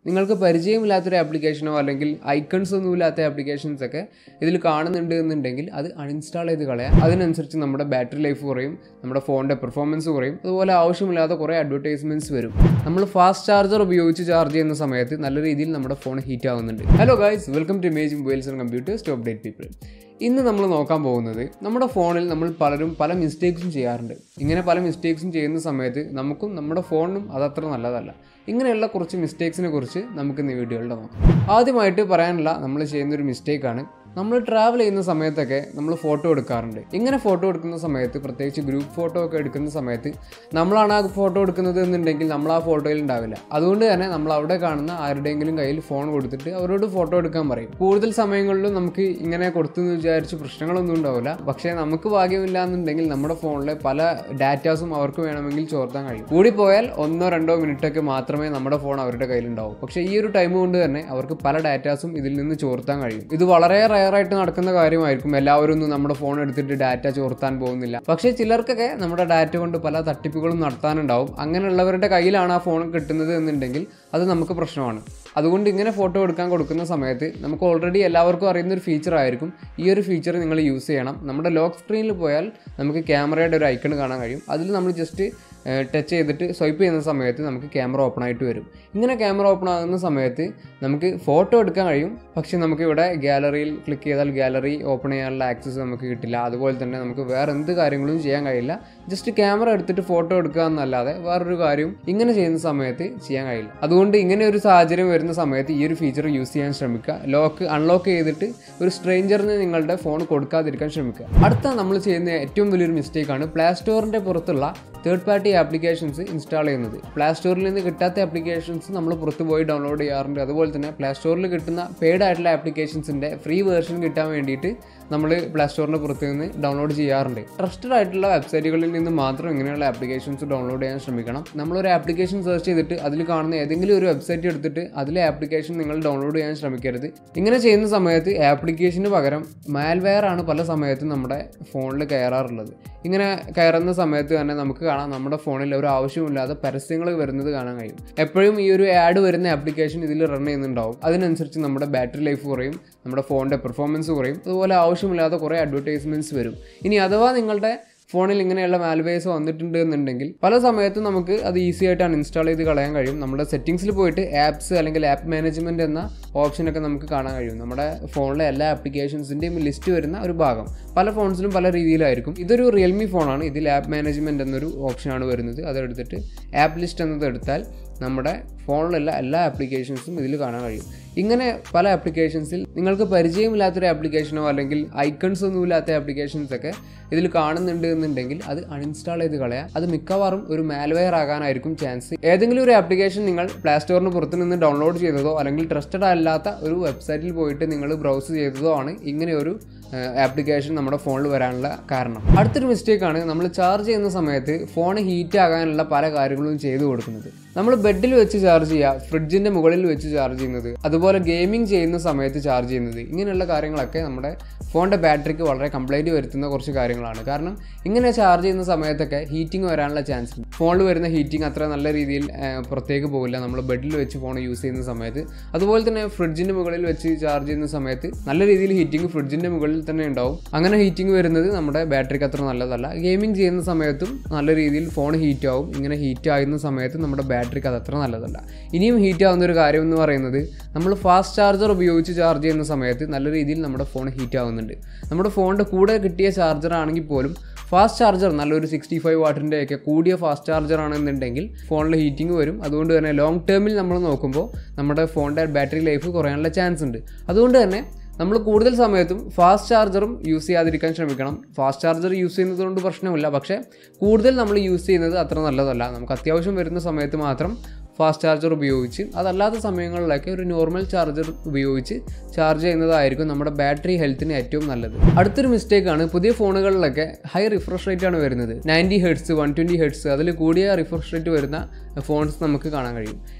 നിങ്ങൾക്ക് പരിചയമില്ലാത്തൊരു ആപ്ലിക്കേഷനോ അല്ലെങ്കിൽ ഐക്കൺസ് ഒന്നും ഇല്ലാത്ത ആപ്ലിക്കേഷൻസ് ഒക്കെ ഇതിൽ കാണുന്നുണ്ട് എന്നുണ്ടെങ്കിൽ അത് അൺഇൻസ്റ്റാൾ ചെയ്ത് കളയാം അതിനനുസരിച്ച് നമ്മുടെ ബാറ്ററി ലൈഫ് കുറയും നമ്മുടെ ഫോണിൻ്റെ പെർഫോമൻസ് കുറയും അതുപോലെ ആവശ്യമില്ലാത്ത കുറേ അഡ്വർടൈസ്മെൻറ്റ്സ് വരും നമ്മൾ ഫാസ്റ്റ് ചാർജർ ഉപയോഗിച്ച് ചാർജ് ചെയ്യുന്ന സമയത്ത് നല്ല രീതിയിൽ നമ്മുടെ ഫോൺ ഹീറ്റ് ആവുന്നുണ്ട് hello guys welcome to Image Mobiles and Computers to update people ഇന്ന് നമ്മൾ നോക്കാൻ പോകുന്നത് നമ്മുടെ ഫോണിൽ നമ്മൾ പലരും പല മിസ്റ്റേക്സും ചെയ്യാറുണ്ട് ഇങ്ങനെ പല മിസ്റ്റേക്സും ചെയ്യുന്ന സമയത്ത് നമുക്കും നമ്മുടെ ഫോണിനും അതത്ര നല്ലതല്ല ഇങ്ങനെയുള്ള കുറച്ച് മിസ്റ്റേക്സിനെ കുറിച്ച് നമുക്ക് ഇന്ന് വീഡിയോയുടെ നോക്കാം ആദ്യമായിട്ട് പറയാനുള്ള നമ്മൾ ചെയ്യുന്ന ഒരു മിസ്റ്റേക്കാണ് നമ്മൾ ട്രാവൽ ചെയ്യുന്ന സമയത്തൊക്കെ നമ്മൾ ഫോട്ടോ എടുക്കാറുണ്ട് ഇങ്ങനെ ഫോട്ടോ എടുക്കുന്ന സമയത്ത് പ്രത്യേകിച്ച് ഗ്രൂപ്പ് ഫോട്ടോ ഒക്കെ എടുക്കുന്ന സമയത്ത് നമ്മളാണ് ആ ഫോട്ടോ എടുക്കുന്നത് എന്നുണ്ടെങ്കിൽ നമ്മൾ ആ ഫോട്ടോയിൽ ഉണ്ടാവില്ല അതുകൊണ്ട് തന്നെ നമ്മൾ അവിടെ കാണുന്ന ആരുടെയെങ്കിലും കയ്യിൽ ഫോൺ കൊടുത്തിട്ട് അവരോട് ഫോട്ടോ എടുക്കാൻ പറയും കൂടുതൽ സമയങ്ങളിലും നമുക്ക് ഇങ്ങനെ കൊടുത്തു എന്ന് വിചാരിച്ച് പ്രശ്നങ്ങളൊന്നും ഉണ്ടാവില്ല പക്ഷേ നമുക്ക് ഭാഗ്യമില്ല എന്നുണ്ടെങ്കിൽ നമ്മുടെ ഫോണിലെ പല ഡാറ്റാസും അവർക്ക് വേണമെങ്കിൽ ചോർത്താൻ കഴിയും കൂടിപ്പോയാൽ ഒന്നോ രണ്ടോ മിനിറ്റ് ഒക്കെ മാത്രമേ നമ്മുടെ ഫോൺ അവരുടെ കയ്യിലുണ്ടാവൂ പക്ഷേ ഈ ഒരു ടൈം കൊണ്ട് തന്നെ അവർക്ക് പല ഡാറ്റാസും ഇതിൽ നിന്ന് ചോർത്താൻ കഴിയും ഇത് വളരെ റയറായിട്ട് നടക്കുന്ന കാര്യമായിരിക്കും എല്ലാവരും ഒന്നും നമ്മുടെ ഫോൺ എടുത്തിട്ട് ഡാറ്റ ചോർത്താൻ പോകുന്നില്ല പക്ഷേ ചിലർക്കൊക്കെ നമ്മുടെ ഡാറ്റ കൊണ്ട് പല തട്ടിപ്പുകളും നടത്താനുണ്ടാവും അങ്ങനെയുള്ളവരുടെ കയ്യിലാണ് ആ ഫോൺ കിട്ടുന്നത് എന്നുണ്ടെങ്കിൽ അത് നമുക്ക് പ്രശ്നമാണ് അതുകൊണ്ട് ഇങ്ങനെ ഫോട്ടോ എടുക്കാൻ കൊടുക്കുന്ന സമയത്ത് നമുക്ക് ഓൾറെഡി എല്ലാവർക്കും അറിയുന്ന ഒരു ഫീച്ചർ ആയിരിക്കും ഈ ഒരു ഫീച്ചർ നിങ്ങൾ യൂസ് ചെയ്യണം നമ്മുടെ ലോക്ക് സ്ക്രീനിൽ പോയാൽ നമുക്ക് ക്യാമറയുടെ ഒരു ഐക്കൺ കാണാൻ കഴിയും അതിൽ നമ്മൾ ജസ്റ്റ് ടച്ച് ചെയ്തിട്ട് സ്വൈപ്പ് ചെയ്യുന്ന സമയത്ത് നമുക്ക് ക്യാമറ ഓപ്പൺ ആയിട്ട് വരും ഇങ്ങനെ ക്യാമറ ഓപ്പൺ ആകുന്ന സമയത്ത് നമുക്ക് ഫോട്ടോ എടുക്കാൻ കഴിയും പക്ഷേ നമുക്ക് ഇവിടെ ഗാലറിയിൽ ക്ലിക്ക് ചെയ്താൽ ഗാലറി ഓപ്പൺ ചെയ്യാനുള്ള ആക്സസ് നമുക്ക് കിട്ടില്ല അതുപോലെ തന്നെ നമുക്ക് വേറെ എന്ത് കാര്യങ്ങളും ചെയ്യാൻ കഴിയില്ല ജസ്റ്റ് ക്യാമറ എടുത്തിട്ട് ഫോട്ടോ എടുക്കുക എന്നല്ലാതെ വേറൊരു കാര്യവും ഇങ്ങനെ ചെയ്യുന്ന സമയത്ത് ചെയ്യാൻ കഴിയില്ല അതുകൊണ്ട് ഇങ്ങനെ ഒരു സാഹചര്യം വരുന്ന സമയത്ത് ഈ ഒരു ഫീച്ചർ യൂസ് ചെയ്യാൻ ശ്രമിക്കുക ലോക്ക് അൺലോക്ക് ചെയ്തിട്ട് ഒരു സ്ട്രേഞ്ചറിന് നിങ്ങളുടെ ഫോൺ കൊടുക്കാതിരിക്കാൻ ശ്രമിക്കുക അടുത്ത നമ്മൾ ചെയ്യുന്ന ഏറ്റവും വലിയൊരു മിസ്റ്റേക്കാണ് പ്ലേ സ്റ്റോറിൻ്റെ പുറത്തുള്ള തേർഡ് പാർട്ടി ആപ്ലിക്കേഷൻസ് ഇൻസ്റ്റാൾ ചെയ്യുന്നത് പ്ലേ സ്റ്റോറിൽ നിന്ന് കിട്ടാത്ത ആപ്ലിക്കേഷൻസ് നമ്മൾ പുറത്ത് പോയി ഡൗൺലോഡ് ചെയ്യാറുണ്ട് അതുപോലെ തന്നെ പ്ലേ സ്റ്റോറിൽ കിട്ടുന്ന പെയ്ഡ് ആയിട്ടുള്ള ആപ്ലിക്കേഷൻസിൻ്റെ ഫ്രീ വേർഷൻ കിട്ടാൻ വേണ്ടിയിട്ട് നമ്മൾ പ്ലേ സ്റ്റോറിൻ്റെ പുറത്ത് നിന്ന് ഡൗൺലോഡ് ചെയ്യാറുണ്ട് ട്രസ്റ്റഡ് ആയിട്ടുള്ള വെബ്സൈറ്റുകളിൽ നിന്ന് മാത്രം ഇങ്ങനെയുള്ള ആപ്ലിക്കേഷൻസ് ഡൗൺലോഡ് ചെയ്യാൻ ശ്രമിക്കണം നമ്മളൊരു ആപ്ലിക്കേഷൻ സെർച്ച് ചെയ്തിട്ട് അതിൽ കാണുന്ന ഏതെങ്കിലും ഒരു വെബ്സൈറ്റ് എടുത്തിട്ട് അതിലെ ആപ്ലിക്കേഷൻ നിങ്ങൾ ഡൗൺലോഡ് ചെയ്യാൻ ശ്രമിക്കരുത് ഇങ്ങനെ ചെയ്യുന്ന സമയത്ത് ആപ്ലിക്കേഷന് പകരം മാൽവെയർ ആണ് പല സമയത്തും നമ്മുടെ ഫോണിൽ കയറാറുള്ളത് ഇങ്ങനെ കയറുന്ന സമയത്ത് തന്നെ നമുക്ക് കാണാം നമ്മുടെ ഫോണിൽ ഒരു ആവശ്യമില്ലാതെ പരസ്യങ്ങൾ വരുന്നത് കാണാൻ കഴിയും എപ്പോഴും ഈ ഒരു ആഡ് വരുന്ന ആപ്ലിക്കേഷൻ ഇതിൽ റൺ ചെയ്യുന്നുണ്ടാവും അതിനനുസരിച്ച് നമ്മുടെ ബാറ്ററി ലൈഫ് കുറയും നമ്മുടെ ഫോണിൻ്റെ പെർഫോമൻസ് കുറയും അതുപോലെ ആവശ്യമില്ലാത്ത കുറേ അഡ്വർടൈസ്മെൻറ്റ്സ് വരും ഇനി അഥവാ നിങ്ങളുടെ ഫോണിൽ ഇങ്ങനെയുള്ള മാൽവേസ് വന്നിട്ടുണ്ട് എന്നുണ്ടെങ്കിൽ പല സമയത്തും നമുക്ക് അത് ഈസി ആയിട്ട് അൺഇൻസ്റ്റാൾ ചെയ്ത് കളയാൻ കഴിയും നമ്മുടെ സെറ്റിംഗ്സിൽ പോയിട്ട് ആപ്സ് അല്ലെങ്കിൽ ആപ്പ് മാനേജ്മെൻറ്റ് എന്ന ഓപ്ഷനൊക്കെ നമുക്ക് കാണാൻ കഴിയും നമ്മുടെ ഫോണിലെ എല്ലാ ആപ്ലിക്കേഷൻസിൻ്റെയും ലിസ്റ്റ് വരുന്ന ഒരു ഭാഗം പല ഫോൺസിലും പല രീതിയിലായിരിക്കും ഇതൊരു റിയൽമി ഫോണാണ് ഇതിൽ ആപ്പ് മാനേജ്മെൻറ്റ് എന്നൊരു ഓപ്ഷനാണ് വരുന്നത് അതെടുത്തിട്ട് ആപ്പ് ലിസ്റ്റ് എന്നത് എടുത്താൽ നമ്മുടെ ഫോണിലുള്ള എല്ലാ ആപ്ലിക്കേഷൻസും ഇതിൽ കാണാൻ കഴിയും ഇങ്ങനെ പല ആപ്ലിക്കേഷൻസിൽ നിങ്ങൾക്ക് പരിചയമില്ലാത്തൊരു ആപ്ലിക്കേഷനോ അല്ലെങ്കിൽ ഐക്കൺസ് ഒന്നും ഇല്ലാത്ത ആപ്ലിക്കേഷൻസ് ഒക്കെ ഇതിൽ കാണുന്നുണ്ട് എന്നുണ്ടെങ്കിൽ അത് അൺഇൻസ്റ്റാൾ ചെയ്ത് കളയാം അത് മിക്കവാറും ഒരു മാൽവെയർ ആകാനായിരിക്കും ചാൻസ് ഏതെങ്കിലും ഒരു ആപ്ലിക്കേഷൻ നിങ്ങൾ പ്ലേ സ്റ്റോറിന് പുറത്ത് നിന്ന് ഡൗൺലോഡ് ചെയ്തതോ അല്ലെങ്കിൽ ട്രസ്റ്റഡ് അല്ലാത്ത ഒരു വെബ്സൈറ്റിൽ പോയിട്ട് നിങ്ങൾ ബ്രൗസ് ചെയ്തതോ ആണ് ഇങ്ങനെ ഒരു ആപ്ലിക്കേഷൻ നമ്മുടെ ഫോണിൽ വരാനുള്ള കാരണം അടുത്തൊരു മിസ്റ്റേക്കാണ് നമ്മൾ ചാർജ് ചെയ്യുന്ന സമയത്ത് ഫോൺ ഹീറ്റ് ആകാനുള്ള പല കാര്യങ്ങളും ചെയ്തു കൊടുക്കുന്നത് നമ്മൾ ബെഡിൽ വെച്ച് ചാർജ് ചെയ്യുക ഫ്രിഡ്ജിൻ്റെ മുകളിൽ വെച്ച് ചാർജ് ചെയ്യുന്നത് അതുപോലെ ഗെയിമിംഗ് ചെയ്യുന്ന സമയത്ത് ചാർജ് ചെയ്യുന്നത് ഇങ്ങനെയുള്ള കാര്യങ്ങളൊക്കെ നമ്മുടെ ഫോണിൻ്റെ ബാറ്ററിക്ക് വളരെ കംപ്ലൈൻറ്റ് വരുത്തുന്ന കുറച്ച് കാര്യങ്ങളാണ് കാരണം ഇങ്ങനെ ചാർജ് ചെയ്യുന്ന സമയത്തൊക്കെ ഹീറ്റിംഗ് വരാനുള്ള ചാൻസ് ഉണ്ട് ഫോണിൽ വരുന്ന ഹീറ്റിംഗ് അത്ര നല്ല രീതിയിൽ പുറത്തേക്ക് പോകില്ല നമ്മൾ ബെഡിൽ വെച്ച് ഫോൺ യൂസ് ചെയ്യുന്ന സമയത്ത് അതുപോലെ തന്നെ ഫ്രിഡ്ജിൻ്റെ മുകളിൽ വെച്ച് ചാർജ് ചെയ്യുന്ന സമയത്ത് നല്ല രീതിയിൽ ഹീറ്റിംഗ് ഫ്രിഡ്ജിൻ്റെ മുകളിൽ തന്നെ ഉണ്ടാവും അങ്ങനെ ഹീറ്റിംഗ് വരുന്നത് നമ്മുടെ ബാറ്ററിക്ക് അത്ര നല്ലതല്ല ഗെയിമിംഗ് ചെയ്യുന്ന സമയത്തും നല്ല രീതിയിൽ ഫോൺ ഹീറ്റ് ആവും ഇങ്ങനെ ഹീറ്റ് ആകുന്ന സമയത്ത് നമ്മുടെ ബാറ്ററിക്ക് അത് അത്ര നല്ലതല്ല ഇനിയും ഹീറ്റ് ആവുന്ന ഒരു കാര്യം എന്ന് പറയുന്നത് നമ്മൾ ഫാസ്റ്റ് ചാർജർ ഉപയോഗിച്ച് ചാർജ് ചെയ്യുന്ന സമയത്ത് നല്ല രീതിയിൽ നമ്മുടെ ഫോൺ ഹീറ്റ് ആവുന്നുണ്ട് നമ്മുടെ ഫോണിൻ്റെ കൂടെ കിട്ടിയ ചാർജർ ആണെങ്കിൽ പോലും ഫാസ്റ്റ് ചാർജർ നല്ലൊരു സിക്സ്റ്റി ഫൈവ് വാട്ടിൻ്റെ ഒക്കെ കൂടിയ ഫാസ്റ്റ് ചാർജർ ആണെന്നുണ്ടെങ്കിൽ ഫോണിൽ ഹീറ്റിംഗ് വരും അതുകൊണ്ട് തന്നെ ലോങ് ടേമിൽ നമ്മൾ നോക്കുമ്പോൾ നമ്മുടെ ഫോണിൻ്റെ ബാറ്ററി ലൈഫ് കുറയാനുള്ള ചാൻസ് ഉണ്ട് അതുകൊണ്ട് തന്നെ നമ്മൾ കൂടുതൽ സമയത്തും ഫാസ്റ്റ് ചാർജറും യൂസ് ചെയ്യാതിരിക്കാൻ ശ്രമിക്കണം ഫാസ്റ്റ് ചാർജർ യൂസ് ചെയ്യുന്നത് കൊണ്ട് പ്രശ്നമില്ല പക്ഷേ കൂടുതൽ നമ്മൾ യൂസ് ചെയ്യുന്നത് അത്ര നല്ലതല്ല നമുക്ക് അത്യാവശ്യം വരുന്ന സമയത്ത് മാത്രം ഫാസ്റ്റ് ചാർജർ ഉപയോഗിച്ച് അതല്ലാത്ത സമയങ്ങളിലൊക്കെ ഒരു നോർമൽ ചാർജർ ഉപയോഗിച്ച് ചാർജ് ചെയ്യുന്നതായിരിക്കും നമ്മുടെ ബാറ്ററി ഹെൽത്തിന് ഏറ്റവും നല്ലത് അടുത്തൊരു മിസ്റ്റേക്കാണ് പുതിയ ഫോണുകളിലൊക്കെ ഹൈ റിഫ്രഷ് റേറ്റ് ആണ് വരുന്നത് ninety hertz one twenty hertz അതിൽ കൂടിയ റിഫ്രഷ് റേറ്റ് വരുന്ന ഫോൺസ് നമുക്ക് കാണാൻ കഴിയും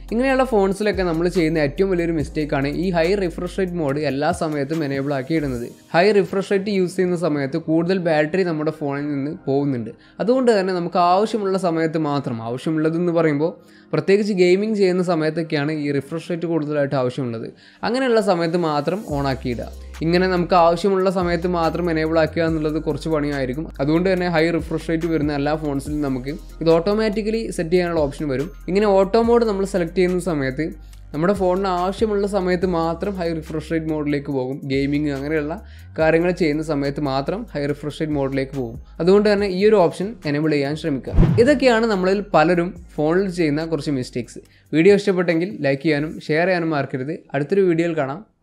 ഇങ്ങനെയുള്ള ഫോൺസിലൊക്കെ നമ്മൾ ചെയ്യുന്ന ഏറ്റവും വലിയൊരു മിസ്റ്റേക്കാണ് ഈ ഹൈ റിഫ്രഷ് റേറ്റ് മോഡ് എല്ലാ സമയത്തും എനേബിൾ ആക്കി ഇടുന്നത് ഹൈ റിഫ്രഷ് റേറ്റ് യൂസ് ചെയ്യുന്ന സമയത്ത് കൂടുതൽ ബാറ്ററി നമ്മുടെ ഫോണിൽ നിന്ന് പോകുന്നുണ്ട് അതുകൊണ്ട് തന്നെ നമുക്ക് ആവശ്യമുള്ള സമയത്ത് മാത്രം ആവശ്യമുള്ളതെന്ന് പറയുമ്പോൾ പ്രത്യേകിച്ച് ഗെയിമിംഗ് ചെയ്യുന്ന സമയത്തൊക്കെയാണ് ഈ റിഫ്രഷ് റേറ്റ് കൂടുതലായിട്ട് ആവശ്യമുള്ളത് അങ്ങനെയുള്ള സമയത്ത് മാത്രം ഓൺ ആക്കിയിടുക ഇങ്ങനെ നമുക്ക് ആവശ്യമുള്ള സമയത്ത് മാത്രം എനേബിൾ ആക്കുക എന്നുള്ളത് കുറച്ച് പണിയായിരിക്കും അതുകൊണ്ട് തന്നെ ഹൈ റിഫ്രഷ് റേറ്റ് വരുന്ന എല്ലാ ഫോൺസിലും നമുക്ക് ഇത് ഓട്ടോമാറ്റിക്കലി സെറ്റ് ചെയ്യാനുള്ള ഓപ്ഷൻ വരും ഇങ്ങനെ ഓട്ടോ മോഡ് നമ്മൾ സെലക്ട് ചെയ്യുന്ന സമയത്ത് നമ്മുടെ ഫോണിന് ആവശ്യമുള്ള സമയത്ത് മാത്രം ഹൈ റിഫ്രഷ് റേറ്റ് മോഡിലേക്ക് പോകും ഗെയിമിങ് അങ്ങനെയുള്ള കാര്യങ്ങൾ ചെയ്യുന്ന സമയത്ത് മാത്രം ഹൈ റിഫ്രഷ് റേറ്റ് മോഡിലേക്ക് പോകും അതുകൊണ്ട് തന്നെ ഈ ഒരു ഓപ്ഷൻ എനേബിൾ ചെയ്യാൻ ശ്രമിക്കുക ഇതൊക്കെയാണ് നമ്മളിൽ പലരും ഫോണിൽ ചെയ്യുന്ന കുറച്ച് മിസ്റ്റേക്സ് വീഡിയോ ഇഷ്ടപ്പെട്ടെങ്കിൽ ലൈക്ക് ചെയ്യാനും ഷെയർ ചെയ്യാനും മറക്കരുത് അടുത്തൊരു വീഡിയോയിൽ കാണാം